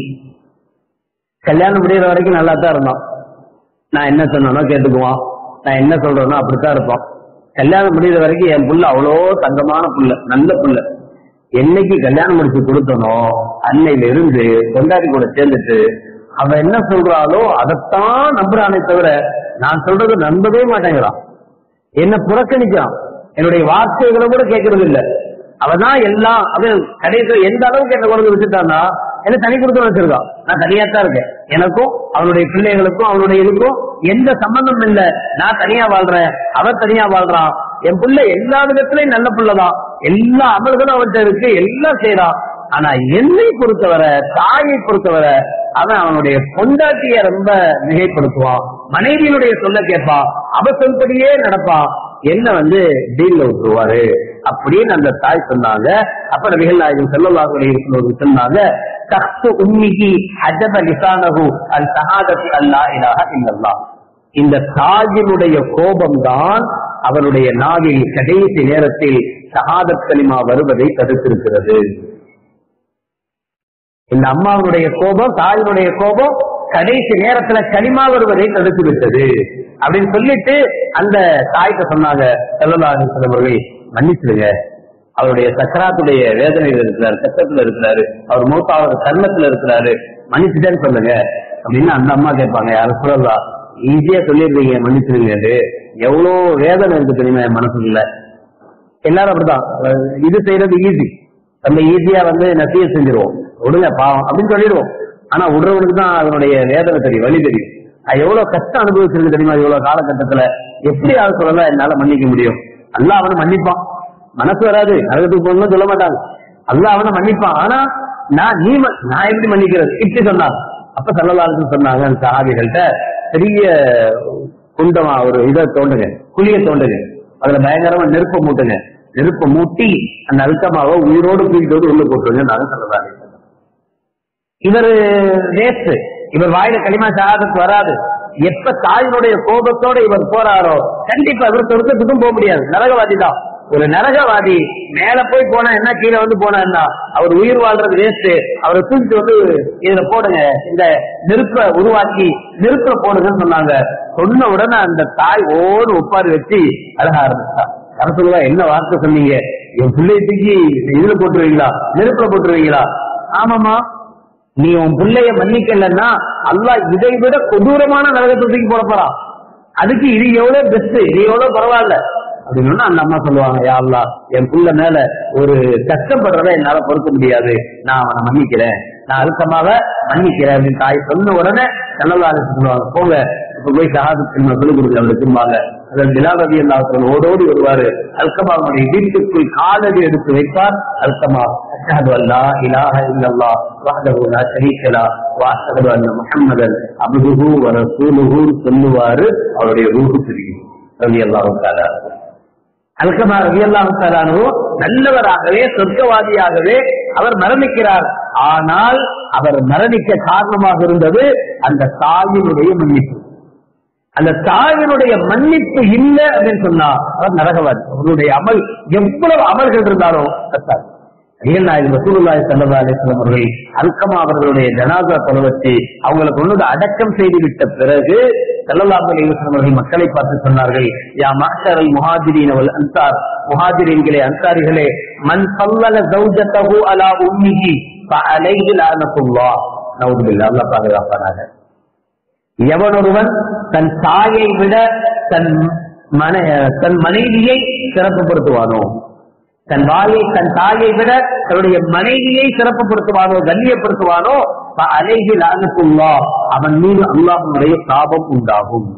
கல்யாணம் முடியற வரைக்கும் நல்லா தான் இருந்தோம் நான் என்ன சொன்னேனோ கேட்டுக்குவான் நான் என்ன சொல்றேனோ அப்படித்தான் இருப்பான் கல்யாணம் முடியற வரைக்கும் என் புள்ள அவ்வளோ தங்கமான புள்ள நல்ல புள்ள என்னைக்கு கல்யாணம் முடிச்சு கொடுத்தனோ அன்னையில இருந்து கொண்டாடி கூட சேர்ந்துட்டு அவன் என்ன சொல்றாளோ அதைத்தான் நம்புறானே தவிர நான் சொல்றது நம்பவே மாட்டேங்கிறான் என்ன புறக்கணிக்கிறான் என்னுடைய வார்த்தைகளை கூட கேட்கறது இல்ல அவதான் எல்லாம் அது கடைசியில் எந்த அளவுக்கு என்ன கொண்டு வச்சுட்டான்னா என்ன தனி கொடுத்து வச்சிருக்கான் நான் தனியா தான் இருக்கேன் எனக்கும் அவனுடைய பிள்ளைகளுக்கும் அவனுடைய இதுக்கும் எந்த சம்பந்தம் இல்ல நான் தனியா வாழ்றேன் அவன் தனியா வாழ்றான் என் பிள்ளை எல்லா விதத்திலையும் நல்ல பிள்ளைதான் எல்லா அமல்களும் அவன்கிட்ட இருக்கு எல்லாம் செய்யறான் ஆனா என்னை பொறுத்தவரை தாயை பொறுத்தவரை அவன் அவனுடைய பொண்டாட்டிய ரொம்ப மிகைப்படுத்துவான் மனைவியினுடைய சொல்ல கேட்பான் அவ சொல்படியே நடப்பான் என்ன வந்து டீல்ல விட்டுருவாரு அப்படின்னு அந்த தாய் சொன்னாங்க அப்ப நபிகள் நாயகம் செல்லல்லாஹு அலைஹி வஸல்லம் சொன்னாங்க தக்து உம்மிஹி ஹஜப லிசானஹு அல் ஷஹாதத்தி அல்லா இலாஹ இல்லல்லாஹ் இந்த தாயினுடைய கோபம்தான் அவனுடைய நாவில் கடைசி நேரத்தில் ஷஹாதத் கலிமா வருவதை தடுத்திருக்கிறது இந்த அம்மாவுடைய கோபம் தாயினுடைய கோபம் கடைசி நேரத்துல களிமா வருவதை தடுத்து விட்டது அப்படின்னு சொல்லிட்டு அந்த தாய்க்கு சொன்னாங்க செல்லலாக சிலவர்கள் மன்னிச்சிருங்க அவருடைய சக்கராத்துடைய வேதனையில் இருக்கிறாரு கஷ்டத்துல இருக்கிறாரு அவர் மூத்தாவது தருணத்துல இருக்கிறாரு மன்னிச்சுட்டேன்னு சொல்லுங்க அப்படின்னு அந்த அம்மா கேட்பாங்க யாரும் சொல்லலாம் ஈஸியா சொல்லிடுறீங்க மன்னிச்சிருங்க எவ்வளவு வேதனை இருக்கு தெரியுமா என் மனசுக்குள்ள எல்லாரும் அப்படிதான் அஹ் இது செய்யறது ஈஸி நம்ம ஈஸியா வந்து நசிய செஞ்சிருவோம் விடுங்க பாவம் அப்படின்னு சொல்லிடுவோம் ஆனா விடுறவனுக்கு தான் அதனுடைய வேதனை தெரியும் வழி தெரியும் அது எவ்வளவு கஷ்டம் அனுபவிச்சிருக்கு தெரியுமா இவ்வளவு காலகட்டத்துல எப்படி அதை சொல்லலாம் என்னால மன்னிக்க முடியும் அல்லாஹ் அவனை மன்னிப்பான் மனசு வராது நரகத்துக்கு போகணும்னு சொல்ல மாட்டாங்க அல்லாஹ் அவனை மன்னிப்பான் ஆனா நான் நீ ம- நான் எப்படி மன்னிக்கிறது இப்படி சொன்னாங்க அப்ப சல்லல்லாஹு சொன்னாங்க அந்த சஹாபிகள்கிட்ட பெரிய குண்டமா ஒரு இதை தோண்டுங்க குழிய தோண்டுங்க அதுல பயங்கரமா நெருப்ப மூட்டுங்க நெருப்பை மூட்டி அந்த அல்கமாவை உயிரோடு தூக்கிட்டு வந்து உள்ள போட்டுருங்க நாங்க சொல்லலாம் இவர் வேஸ்ட் இவர் வாயில களிமா ஷஹாதத் வராது எப்ப தாயினுடைய கோபத்தோட இவர் போறாரோ கண்டிப்பா இவர் சொர்க்கத்துக்கும் போக முடியாது நரகவாதி தான் ஒரு நரகவாதி மேல போய் போனா என்ன கீழே வந்து போனா என்ன அவர் உயிர் வாழ்றது வேஸ்ட் அவரை தூக்கிட்டு வந்து இதுல போடுங்க இந்த நெருப்பை உருவாக்கி நெருப்புல போடுங்கன்னு சொன்னாங்க சொன்ன உடனே அந்த தாய் ஓடு ஒப்பாரி வச்சு அழக ஆரம்பிச்சா அரசுலா என்ன வார்த்தை சொன்னீங்க என் பிள்ளைய தூக்கி இதுல போட்டுருவீங்களா நெருப்புல போட்டுருவீங்களா ஆமாமா நீ உன் பிள்ளைய மன்னிக்கலன்னா அல்லாஹ் இதை விட கொடூரமான நரகத்தை தூக்கி போட போறான் அதுக்கு இது எவ்வளவு பெஸ்ட் இது எவ்வளவு பரவாயில்ல அப்படின்னு அந்த அம்மா சொல்லுவாங்க யா அல்லாஹ் என் புள்ள மேல ஒரு கஷ்டப்படுறத என்னால பொறுக்க முடியாது நான் அவனை மன்னிக்கிறேன் நான் அழுத்தமாக மன்னிக்கிறேன் அப்படின்னு தாய் சொன்ன உடனே நல்லதாக சொல்லுவாங்க போங்க இப்ப போய் ஷஹாது சொல்லிக் கொடுங்க அவளுக்கும்பாங்க அதில் நிலாவதி அல்லாஹ் ஓடோடி வருவாரு அல்கமாவுடைய வீட்டுக்குள் காலடி எடுத்து வைப்பார் அல்கமா அஷ்ஹது அல்லா இலாஹ இல்லல்லாஹ் வஹ்தஹு லா ஷரீக லஹ் வ அஷ்ஹது அன்ன முஹம்மதன் அப்துஹு வ ரசூலுஹு சொல்லுவாரு அவருடைய ரூஹு பிரியும் ரலியல்லாஹு தஆலா அல்கமா ரலியல்லாஹு தஆலா நல்லவராகவே சொர்க்கவாதியாகவே அவர் மரணிக்கிறார் ஆனால் அவர் மரணிக்க காரணமாக இருந்தது அந்த தாயினுடைய மன்னிப்பு அந்த தாயினுடைய மன்னிப்பு இல்லை அப்படின்னு சொன்னா அவர் நரகவாதி அவருடைய அமல் எவ்வளவு அமல்கள் இருந்தாலும் கத்தாது ஐயன் நாயகம் ரசூலுல்லாஹி ஸல்லல்லாஹு அலைஹி வஸல்லம் அவர்கள் அல்கமா அவர்களுடைய ஜனாசா தொலை வச்சு அவங்களை கொண்டு வந்து அடக்கம் செய்து விட்ட பிறகு ஸல்லல்லாஹு அலைஹி வஸல்லம் அவர்கள் மக்களை பார்த்து சொன்னார்கள் யா மாஷரல் முஹாஜிரீன் வல் அன்சார் முஹாஜிரீன்களே அன்சாரிகளே மன் சல்லல ஜௌஜதஹு அலா உம்மிஹி ஃபஅலைஹி லஅனத்துல்லாஹ் நவுது பில்லாஹ் அல்லாஹ் பாதுகாப்பானாக எவனொருவன் தன் தாயை விட தன் மன தன் மனைவியை சிறப்புப்படுத்துவானோ தன் வாயை தன் தாயை விட தன்னுடைய மனைவியை சிறப்புப்படுத்துவானோ கண்ணியப்படுத்துவானோ அலைகி லானத்துல்லா அவன் மீது அல்லாஹனுடைய சாபம் உண்டாகும்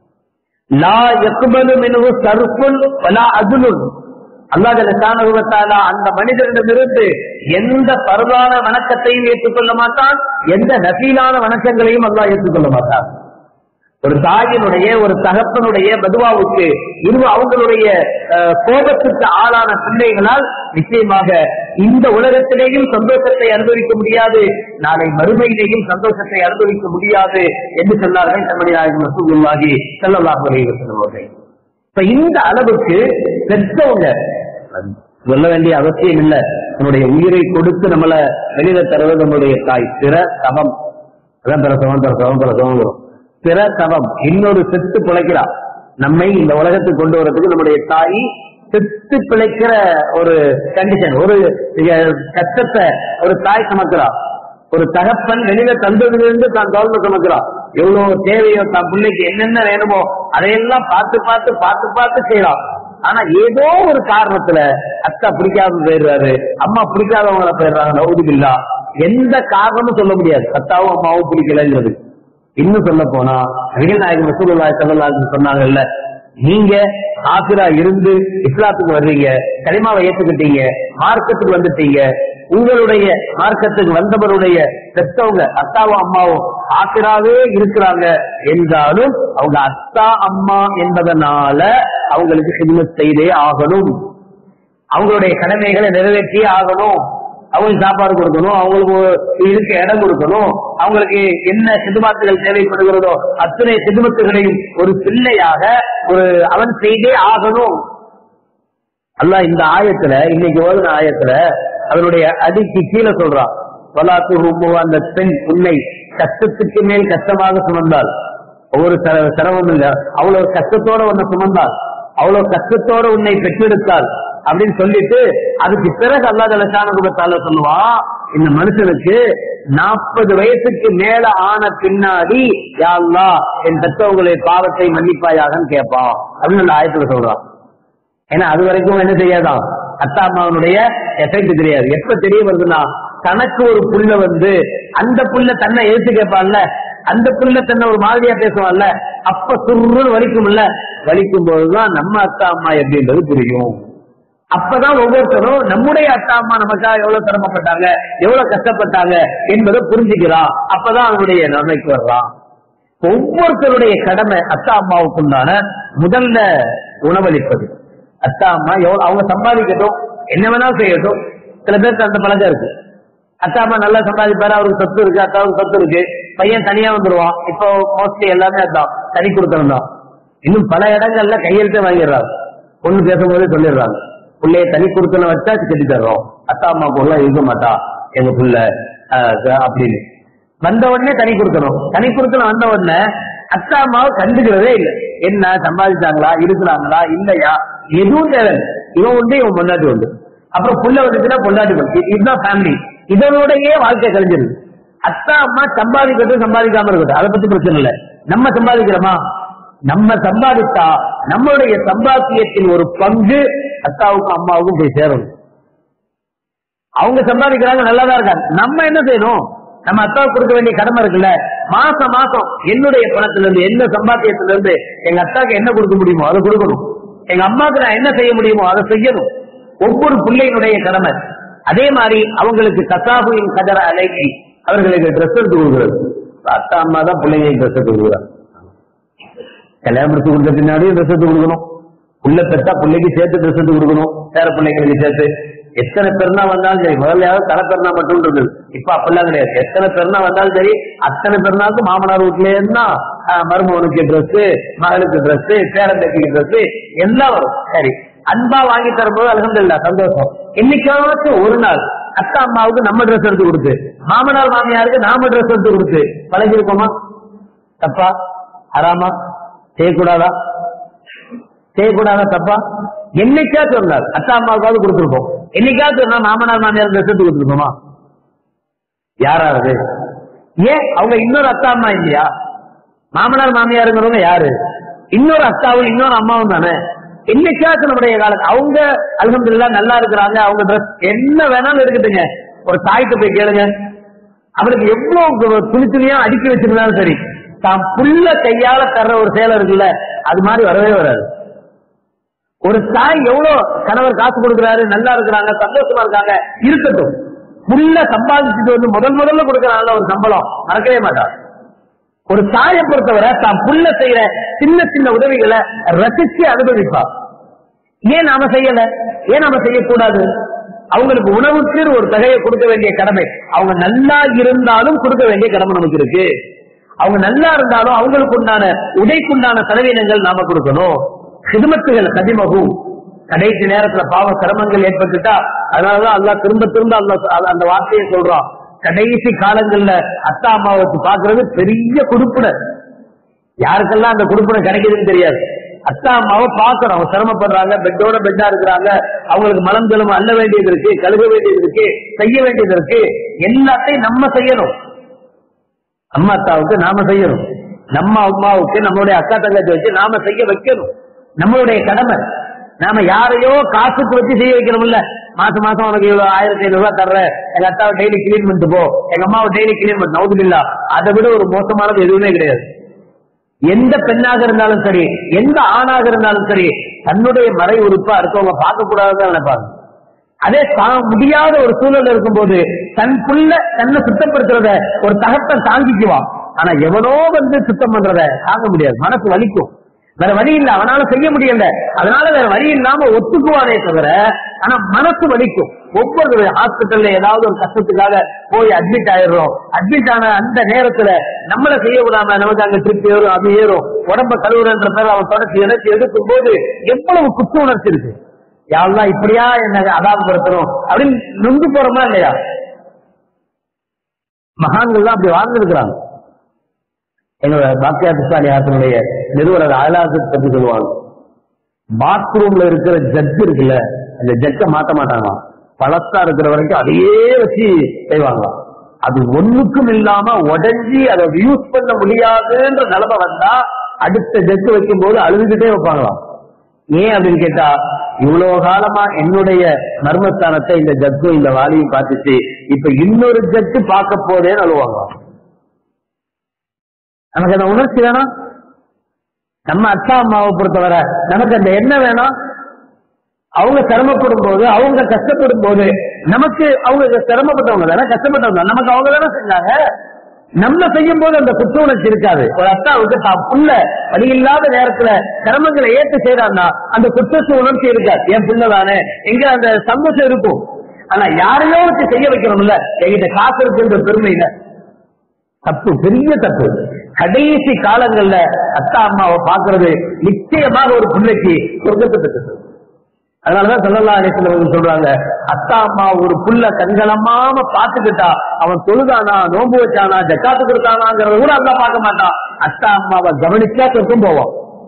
லா எக்குபலு மினு சருப்புல் வலா அதுலுன் அல்லாஹ் ஜலசானுவத்தாலா அந்த மனிதனிடமிருந்து எந்த பரவான வணக்கத்தையும் ஏற்றுக்கொள்ள மாட்டான் எந்த நசீலான வணக்கங்களையும் அல்லாஹ் ஏற்றுக்கொள்ள மாட்டான் ஒரு தாயினுடைய ஒரு தகப்பனுடைய பதுவாவுக்கு இருவ அவங்களுடைய அஹ், கோபத்துக்கு ஆளான பிள்ளைகளால் நிச்சயமாக இந்த உலகத்திலேயும் சந்தோஷத்தை அனுபவிக்க முடியாது நாளை மறுமையிலேயும் சந்தோஷத்தை அனுபவிக்க முடியாது என்று சொன்னார்கள் தம்முடைய நாயகம் ரசூலுல்லாஹி ஸல்லல்லாஹு அலைஹி வஸல்லம் அவர்கள் இப்ப இந்த அளவுக்கு பெற்றவங்க சொல்ல வேண்டிய அவசியம் இல்ல நம்முடைய உயிரை கொடுத்து நம்மள வெளியில தருவது நம்முடைய தாய் பிற தவம் அதான் பிரசவம் பிரசவம் பிரசவம் வரும் பிற தவம் இன்னொரு செத்து பிழைக்கிறா நம்மை இந்த உலகத்துக்கு கொண்டு வரதுக்கு நம்முடைய தாய் செத்து பிழைக்கிற ஒரு கண்டிஷன் ஒரு அஹ், கஷ்டத்தை ஒரு தாய் சமக்கிறா ஒரு தகப்பன் வெளியில தந்ததிலிருந்து தான் கவர்ந்து சமக்கிறான் எவ்வளவு தேவையோ தான் பிள்ளைக்கு என்னென்ன வேணுமோ அதையெல்லாம் பார்த்து பார்த்து பார்த்து பார்த்து செய்யலாம் ஆனா ஏதோ ஒரு காரணத்துல அத்தா பிடிக்காம போயிடுறாரு அம்மா பிடிக்காதவங்கள போயிடுறாங்க நவுதுபில்லா எந்த காரணமும் சொல்ல முடியாது அத்தாவும் அம்மாவும் பிடிக்கலங்கிறது இன்னும் சொல்ல போனா நபிகள் நாயகம் ரசூலுல்லாஹி ஸல்லல்லாஹு அலைஹி வஸல்லம் சொன்னாங்கல்ல நீங்க ஆசிரா இருந்து இஸ்லாத்துக்கு வர்றீங்க கலிமாவை ஏத்துக்கிட்டீங்க மார்க்கத்துக்கு வந்துட்டீங்க உங்களுடைய மார்க்கத்துக்கு வந்தவருடைய பெற்றவங்க அத்தாவும் அம்மாவும் ஆசிராவே இருக்கிறாங்க என்றாலும் அவங்க அத்தா அம்மா என்பதனால அவங்களுக்கு ஹிதமத் செய்தே ஆகணும் அவங்களுடைய கடமைகளை நிறைவேற்றியே ஆகணும் அவங்களுக்கு சாப்பாடு கொடுக்கணும் அவங்களுக்கு இருக்க இடம் கொடுக்கணும் அவங்களுக்கு என்ன சிதுமாத்துகள் தேவைப்படுகிறதோ அத்தனை சிதுமத்துகளையும் ஒரு பிள்ளையாக ஒரு அவன் செய்தே ஆகணும் அல்லாஹ் இந்த ஆயத்துல இன்னைக்கு ஓதுன ஆயத்துல அதனுடைய அடிக்கு கீழே சொல்றான் வலாத்து ரூபு அந்த பெண் உன்னை கஷ்டத்துக்கு மேல் கஷ்டமாக சுமந்தாள் ஒவ்வொரு ச- சிரமம் இல்ல அவ்வளவு கஷ்டத்தோட உன்னை சுமந்தாள் அவ்வளவு கஷ்டத்தோட உன்னை பெற்றெடுத்தாள் அப்படின்னு சொல்லிட்டு அதுக்கு பிறகு அல்லா ஜலசானுபத்தால சொல்லுவான் இந்த மனுஷனுக்கு நாற்பது வயசுக்கு மேல ஆன பின்னாடி யா அல்லாஹ் என் பெற்றவங்களுடைய பாவத்தை மன்னிப்பாயாகன்னு கேட்பான் அப்படின்னு அந்த ஆயத்துல சொல்றான் ஏன்னா அது வரைக்கும் என்ன செய்யாதான் அத்தா அம்மாவனுடைய எஃபெக்ட் தெரியாது எப்ப தெரிய வருதுன்னா தனக்கு ஒரு புள்ள வந்து அந்த புள்ள தன்னை எழுத்து கேட்பான்ல அந்த புள்ள தன்னை ஒரு மாதிரியா பேசுவான்ல அப்ப சுருன்னு வலிக்கும்ல வலிக்கும் போதுதான் நம்ம அத்தா அம்மா எப்படின்றது புரியும் அப்பதான் ஒவ்வொருத்தரும் நம்முடைய அத்தா அம்மா நமக்காக எவ்வளவு சிரமப்பட்டாங்க எவ்வளவு கஷ்டப்பட்டாங்க என்பதை புரிஞ்சுக்கிறான் அப்பதான் அவனுடைய நிலைமைக்கு வர்றான் ஒவ்வொருத்தருடைய கடமை அத்தா அம்மாவுக்குண்டான முதல்ல உணவளிப்பது அத்தா அம்மா எவ்வளவு அவங்க சம்பாதிக்கட்டும் என்ன வேணாலும் செய்யட்டும் சில பேருக்கு அந்த பழக்கம் இருக்கு அத்தா அம்மா நல்லா சம்பாதிப்பாரு அவருக்கு சொத்து இருக்கு அத்தாவுக்கு சொத்து இருக்கு பையன் தனியா வந்துருவான் இப்போ மோஸ்ட்லி எல்லாமே அதான் தனி கொடுத்தனம் தான் இன்னும் பல இடங்கள்ல கையெழுத்தே வாங்கிடுறாங்க பொண்ணு பேசும்போதே சொல்லிடுறாங்க பிள்ளைய தனி கொடுத்தன வச்சா கட்டி தர்றோம் அத்தா அம்மா பொருளா இருக்க மாட்டா எங்க புள்ள ஆஹ், அப்படின்னு வந்த உடனே தனி கொடுக்கணும் தனி கொடுக்கணும் வந்த உடனே அத்தா அம்மாவை கண்டுக்கிறதே இல்லை என்ன சம்பாதிச்சாங்களா இருக்கிறாங்களா இல்லையா எதுவும் தேவை இவன் உண்டு இவன் பொண்டாட்டி உண்டு அப்புறம் புள்ள வந்துச்சுன்னா பொண்டாட்டி உண்டு. இது- இதுதான் ஃபேமிலி இதனோடயே வாழ்க்கை கழிஞ்சிருது அத்தா அம்மா சம்பாதிக்கட்டும் சம்பாதிக்காம இருக்கட்டும் அதை பத்தி பிரச்சனை இல்லை நம்ம சம்பாதிக்கிறோமா நம்ம சம்பாதித்தா நம்மளுடைய சம்பாத்தியத்தின் ஒரு பங்கு அத்தாவுக்கும் அம்மாவுக்கும் போய் சேரணும் அவங்க சம்பாதிக்கிறாங்க நல்லாதான் இருக்காங்க நம்ம என்ன செய்யணும் நம்ம அத்தாவுக்கு கொடுக்க வேண்டிய கடமை இருக்குல்ல மாசம் மாசம் என்னுடைய பணத்துல இருந்து என்ன சம்பாத்தியத்துல இருந்து எங்க அத்தாக்கு என்ன கொடுக்க முடியுமோ அதை கொடுக்கணும் எங்க அம்மாவுக்கு நான் என்ன செய்ய முடியுமோ அதை செய்யணும் ஒவ்வொரு பிள்ளையினுடைய கடமை அதே மாதிரி அவங்களுக்கு கசாபுவின் கதர அலைக்கு அவர்களுக்கு ட்ரெஸ் எடுத்து கொடுக்குறது அத்தா அம்மா தான் பிள்ளைங்களுக்கு ட்ரெஸ் எடுத்து கொடுக்குறாங்க கல்யாணம் முடிச்சு கொடுத்த பின்னாடியும் ட்ரெஸ் எடுத்து கொடுக்கணும் புள்ள பெத்தா பிள்ளைக்கு சேர்த்து ட்ரெஸ் எடுத்து கொடுக்கணும் பேர பிள்ளைங்களுக்கு சேர்த்து எத்தனை பெருனா வந்தாலும் சரி முதல்லையாவது தலை பெருனா மட்டும் இருந்தது இப்ப அப்பெல்லாம் கிடையாது எத்தனை பெருனா வந்தாலும் சரி அத்தனை பெருநாளுக்கு மாமனார் வீட்டுல இருந்தா ஆஹ், மருமகனுக்கு ட்ரெஸ் மகளுக்கு ட்ரெஸ் பேரம்பேத்திக்கு ட்ரெஸ் எல்லாம் வரும் சரி அன்பா வாங்கி தரும்போது அலகம்துல்லா சந்தோஷம் என்னைக்காச்சும் ஒரு நாள் அத்தா அம்மாவுக்கு நம்ம ட்ரெஸ் எடுத்து கொடுத்து மாமனார் மாமியாருக்கு நாம ட்ரெஸ் எடுத்து கொடுத்து பழகிருக்கோமா தப்பா ஹராமா செய்யக்கூடாதா செய்யக்கூடாதா தப்பா என்னைக்காச்சும் ஒரு நாள் அத்தா அம்மாவுக்காவது கொடுத்துருப்போம் என்னைக்காச்சும் ஒரு நாள் மாமனார் மாமியார் ட்ரெஸ் எடுத்து கொடுத்துருப்போமா யாராவது ஏன் அவங்க இன்னொரு அத்தா அம்மா இல்லையா மாமனார் மாமியாருங்கிறவங்க யாரு இன்னொரு அத்தாவும் இன்னொரு அம்மாவும் தானே என்னைக்காச்சும் நம்முடைய காலத்து அவங்க அல்ஹம்துலில்லாஹ் நல்லா இருக்கிறாங்க அவங்க ட்ரெஸ் என்ன வேணாலும் இருக்கட்டுங்க ஒரு தாய்க்கு போய் கேளுங்க அவளுக்கு எவ்வளவு துணி துணியா அடுக்கி வச்சிருந்தாலும் சரி தான் புள்ள கையால தர்ற ஒரு சேலை இருக்குல்ல அது மாதிரி வரவே வராது ஒரு தாய் எவ்வளவு கணவர் காசு கொடுக்கறாரு நல்லா இருக்கிறாங்க சந்தோஷமா இருக்காங்க இருக்கட்டும் புள்ள சம்பாதிச்சுட்டு வந்து முதல் முதல்ல கொடுக்கறாங்கல்ல ஒரு சம்பளம் மறக்கவே மாட்டார் ஒரு தாயை பொறுத்தவரை தான் புள்ள செய்யற சின்ன சின்ன உதவிகளை ரசிச்சு அனுபவிப்பா ஏன் நாம செய்யல ஏன் நாம செய்யக்கூடாது அவங்களுக்கு உணவுக்கு ஒரு தொகையை கொடுக்க வேண்டிய கடமை அவங்க நல்லா இருந்தாலும் கொடுக்க வேண்டிய கடமை நமக்கு இருக்கு அவங்க நல்லா இருந்தாலும் அவங்களுக்கு உண்டான உடைக்குண்டான செலவினங்கள் நாம கொடுக்கணும் ஹிதமத்துகள் கதிமகும் கடைசி நேரத்துல பாவ சிரமங்கள் ஏற்பட்டுட்டா அதனாலதான் அல்லாஹ் திரும்ப திரும்ப அல்லாஹ் அந்த வார்த்தையை சொல்றான் கடைசி காலங்கள்ல அத்தா அம்மாவை வச்சு பாக்குறது பெரிய குடுப்பின யாருக்கெல்லாம் அந்த குடுப்பின கிடைக்குதுன்னு தெரியாது அத்தா அம்மாவை பார்க்கணும் அவங்க சிரமப்படுறாங்க பெட்டோட பெட்டா இருக்கிறாங்க அவங்களுக்கு மலம் ஜலம் அள்ள வேண்டியது இருக்கு கழுக வேண்டியது இருக்கு செய்ய வேண்டியது இருக்கு எல்லாத்தையும் நம்ம செய்யணும் அம்மா அத்தாவுக்கு நாம செய்யணும் நம்ம அம்மாவுக்கு நம்மளுடைய அக்கா தங்கச்சி வச்சு நாம செய்ய வைக்கணும் நம்மளுடைய கடமை நாம யாரையோ காசுக்கு வச்சு செய்ய வைக்கிறோம்ல மாசம் மாசம் உனக்கு இவ்வளவு ஆயிரத்தி ஐநூறு ரூபாய் தர்றேன் எங்க அத்தாவை டெய்லி கிளீன் பண்ணிட்டு போ எங்க அம்மாவை டெய்லி கிளீன் பண்ண நவுதுபில்லா அதை விட ஒரு மோசமானது எதுவுமே கிடையாது எந்த பெண்ணாக இருந்தாலும் சரி எந்த ஆணாக இருந்தாலும் சரி தன்னுடைய மறை உறுப்பா இருக்கவங்க பார்க்க கூடாதுன்னு நினைப்பாங்க அதே தான் முடியாத ஒரு சூழல் இருக்கும்போது தன் புள்ள தன்னை சுத்தப்படுத்துறத ஒரு தகப்பன் தாங்கிக்குவான் ஆனா எவனோ வந்து சுத்தம் பண்றத தாங்க முடியாது மனசு வலிக்கும் வேற வழி இல்ல அவனால செய்ய முடியல அதனால வேற வழி இல்லாம ஒத்துக்குவானே தவிர ஆனா மனசு வலிக்கும் ஒவ்வொரு ஹாஸ்பிட்டல்ல ஏதாவது ஒரு கஷ்டத்துக்காக போய் அட்மிட் ஆயிடுறோம் அட்மிட் ஆன அந்த நேரத்துல நம்மள செய்ய விடாம நமக்கு அங்க ட்ரிப் ஏறும் அது ஏறும் உடம்ப கழுவுறன்ற பேர் அவன் தொடர்ச்சி இணைச்சி எடுக்கும் போது எவ்வளவு குற்ற உணர்ச்சி இருக்கு யாரெல்லாம் இப்படியா என்ன அதாபப்படுத்தணும் அப்படின்னு நொந்து போறோமா இல்லையா மகான்கள் தான் அப்படி வாழ்ந்திருக்கிறாங்க எங்களோட பாக்கியா பிஸ்தானி ஆசனுடைய நிறுவனர் அயலாசத்தை பத்தி சொல்லுவாங்க பாத்ரூம்ல இருக்கிற ஜட்ஜ் இருக்குல்ல அந்த ஜட்ஜை மாத்த மாட்டாங்களாம் பழசா இருக்கிற வரைக்கும் அதையே வச்சு செய்வாங்களாம் அது ஒண்ணுக்கும் இல்லாம உடஞ்சி அதை யூஸ் பண்ண முடியாதுன்ற நிலைமை வந்தா அடுத்த ஜட்ஜ் வைக்கும் போது அழுதுகிட்டே வைப்பாங்களாம் ஏன் அப்படின்னு கேட்டா இவ்வளவு காலமா என்னுடைய மர்மஸ்தானத்தை இந்த ஜட்ஜும் இந்த வாலியும் பார்த்துச்சு இப்ப இன்னொரு ஜட்ஜு பார்க்க போதேன்னு அழுவாங்களாம் நமக்கு அந்த உணர்ச்சி வேணாம் நம்ம அத்தா அம்மாவை பொறுத்தவரை நமக்கு அந்த என்ன வேணும் அவங்க சிரமப்படும் போது அவங்க கஷ்டப்படும் போது நமக்கு அவங்க சிரமப்பட்டவங்க தானே கஷ்டப்பட்டவங்க நமக்கு அவங்க தானே செஞ்சாங்க நம்ம செய்யும் போது அந்த குற்ற உணர்ச்சி இருக்காது ஒரு அத்தாவுக்கு தான் புள்ள வழி இல்லாத நேரத்துல சிரமங்களை ஏற்று செய்யறான்னா அந்த குற்றத்து உணர்ச்சி இருக்காது என் புள்ள தானே எங்க அந்த சந்தோஷம் இருக்கும் ஆனா யாரையோ வச்சு செய்ய வைக்கணும்ல எங்கிட்ட காசு இருக்குன்ற பெருமையில தப்பு பெரிய தப்பு கடைசி காலங்கள்ல அத்தா அம்மாவை பாக்குறது நிச்சயமாக ஒரு பிள்ளைக்கு சொர்க்கத்தை பெற்றது அதனாலதான் சொல்லலாம் அலிஸ்லம் சொல்றாங்க அத்தா அம்மா ஒரு புள்ள கண்களமாம பாத்துக்கிட்டா அவன் தொழுதானா நோன்பு வச்சானா ஜக்காத்து கொடுத்தானாங்கிறத கூட அல்லா பார்க்க மாட்டான் அத்தா அம்மாவை கவனிச்சா சொர்க்கம் போவோம்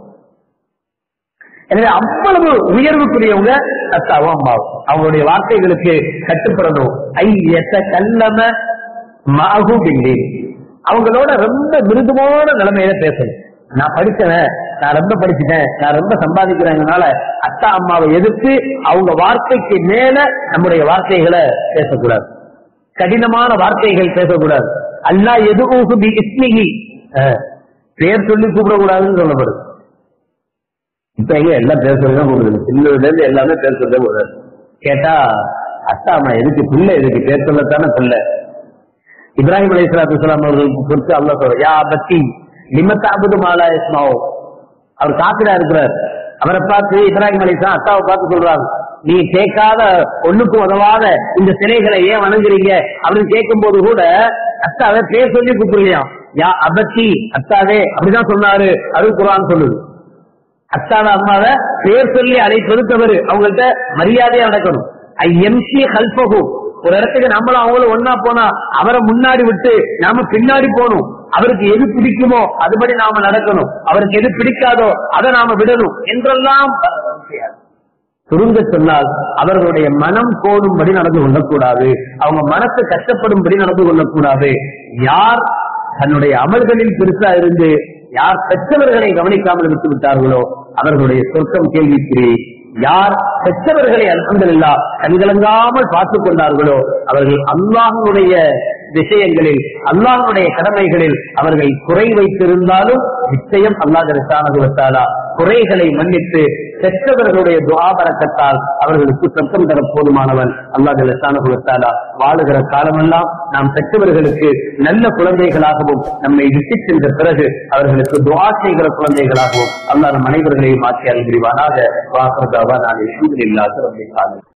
எனவே அவ்வளவு உயர்வுக்குரியவங்க அத்தாவும் அம்மாவும் அவங்களுடைய வார்த்தைகளுக்கு கட்டுப்படணும் ஐயத்த கல்லம மாகுபில்லி அவங்களோட ரொம்ப மிருதுவான நிலைமையில பேசணும் நான் படிச்சவன் நான் ரொம்ப படிச்சுட்டேன் நான் ரொம்ப சம்பாதிக்கிறேங்கனால அத்தா அம்மாவை எதிர்த்து அவங்க வார்த்தைக்கு மேல நம்முடைய வார்த்தைகளை பேசக்கூடாது கடினமான வார்த்தைகள் பேசக்கூடாது அல்லா எது பி இஸ்மிகி அஹ், பேர் சொல்லி கூப்பிடக்கூடாதுன்னு சொல்லப்படுது இப்ப எங்க எல்லாம் பேர் சொல்லி தான் கூப்பிடுது சின்னதுல இருந்து எல்லாமே பேர் சொல்லி கூடாது கேட்டா அத்தா அம்மா எதுக்கு பிள்ளை எதுக்கு பேர் சொல்லத்தானே பிள்ளை இப்ராஹிம் அலி இஸ்லாத்து இஸ்லாம் அவர்களுக்கு குறித்து அல்லா சொல்ற யா பத்தி லிமத்தாபுது மாலா இஸ்மாவோ அவர் காப்பிரா இருக்கிறார் அவரை பார்த்து இப்ராஹிம் அலி இஸ்லாம் அத்தாவை பார்த்து சொல்றாங்க நீ கேட்காத ஒண்ணுக்கும் உதவாத இந்த சிலைகளை ஏன் வணங்குறீங்க அப்படின்னு கேட்கும் போது கூட அத்தாவை பேர் சொல்லி கூப்பிடலையாம் யா அபத்தி அத்தாவே அப்படிதான் சொன்னாரு அது குரான் சொல்லுது அத்தான அம்மாவை பேர் சொல்லி அழைப்பது தவறு அவங்கள்ட்ட மரியாதையா நடக்கணும் ஐ எம்சி கல்பகு ஒரு இடத்துக்கு நம்மளும் அவங்களும் ஒன்னா போனா அவரை முன்னாடி விட்டு நாம பின்னாடி போகணும் அவருக்கு எது பிடிக்குமோ அதுபடி நாம நடக்கணும் அவருக்கு எது பிடிக்காதோ அதை நாம விடணும் என்றெல்லாம் சுருங்க சொன்னால் அவர்களுடைய மனம் கோணும்படி நடந்து கொள்ளக்கூடாது அவங்க மனசு கஷ்டப்படும்படி நடந்து கொள்ளக்கூடாது யார் தன்னுடைய அமல்களில் பெருசா இருந்து யார் பெற்றவர்களை கவனிக்காமல் விட்டு விட்டார்களோ அவர்களுடைய சொர்க்கம் கேள்விக்குறி யார் பெற்றவர்களை அல்ஹம்துலில்லா கண்கலங்காமல் பார்த்துக் கொண்டார்களோ அவர்கள் அல்லாஹ்வுடைய விஷயங்களில் அல்லாஹ்வுடைய கடமைகளில் அவர்கள் குறை வைத்திருந்தாலும் நிச்சயம் அல்லாஹ் குறைகளை மன்னித்து பெற்றவர்களுடைய துவாபரக்கத்தால் அவர்களுக்கு சொர்க்கம் தர போதுமானவன் அல்லாஹ் ஜலசானுகுலத்தாலா வாழுகிற காலமெல்லாம் நாம் பெற்றவர்களுக்கு நல்ல குழந்தைகளாகவும் நம்மை விட்டு சென்ற பிறகு அவர்களுக்கு துவா செய்கிற குழந்தைகளாகவும் அல்லாஹ் நம் அனைவர்களையும் மாற்றி அறிவிவானாக வாசர்தாவா நான் இல்லாத